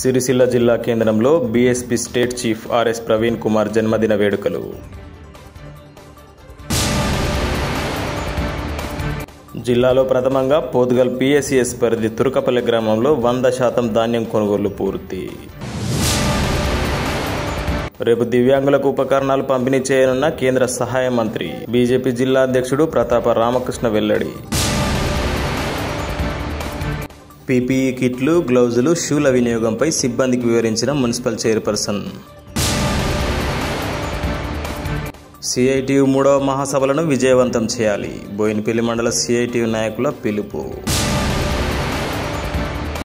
సిరిసిల్ల జిల్లా కేంద్రంలో BSP state chief RS Praveen Kumar జన్మదిన వేడుకలు జిల్లాలో ప్రథమంగా పోతుగల్ పిఎస్సిఎస్ పరిధి తురకపల్లి గ్రామంలో వంద శాతం ధాన్యం కొనుగోలు పూర్తి రేపు దివ్యాంగులకు ఉపకరణాలు పంపిణీ చేయనున్న కేంద్ర సహాయ మంత్రి బీజేపీ జిల్లా అధ్యక్షుడు ప్రతాప రామకృష్ణ వెల్లడి పీపీఈ కిట్లు గ్లౌజులు షూల వినియోగంపై సిబ్బందికి వివరించిన మున్సిపల్ చైర్పర్సన్ సిఐటియు మూడవ మహాసభలను విజయవంతం చేయాలి బోయినపల్లి మండల సిఐటియు నాయకుల పిలుపు